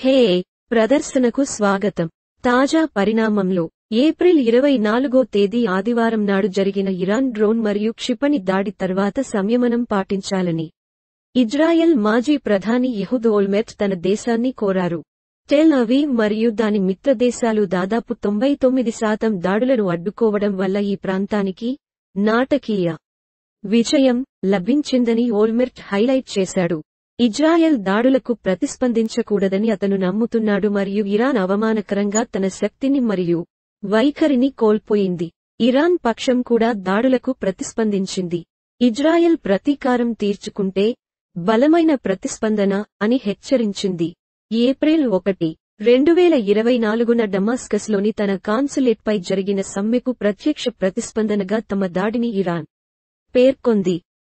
హే ప్రదర్శనకు స్వాగతం తాజా పరిణామంలో ఏప్రిల్ ఇరవై నాలుగో తేదీ ఆదివారం నాడు జరిగిన ఇరాన్ డ్రోన్ మరియు క్షిపణి దాడి తర్వాత సంయమనం పాటించాలని ఇజ్రాయెల్ మాజీ ప్రధాని యహుద్ ఓల్మెట్ తన దేశాన్ని కోరారు టెల్ అవీవ్ మరియు దాని మిత్రదేశాలు దాదాపు తొంభై తొమ్మిది శాతం దాడులను అడ్డుకోవడం వల్ల ఈ ప్రాంతానికి నాటకీయ విజయం లభించిందని ఓల్మెర్ట్ హైలైట్ చేశాడు ఇజ్రాయెల్ దాడులకు ప్రతిస్పందించకూడదని అతను నమ్ముతున్నాడు మరియు ఇరాన్ అవమానకరంగా తన శక్తిని మరియు వైఖరిని కోల్పోయింది ఇరాన్ పక్షం కూడా దాడులకు ప్రతిస్పందించింది ఇజ్రాయెల్ ప్రతీకారం తీర్చుకుంటే బలమైన ప్రతిస్పందన అని హెచ్చరించింది ఏప్రిల్ ఒకటి రెండు వేల ఇరవై నాలుగున డమాస్కస్లోని తన కాన్సులేట్పై జరిగిన సమ్మెకు ప్రత్యక్ష ప్రతిస్పందనగా తమ దాడిని ఇరాన్ పేర్కొంది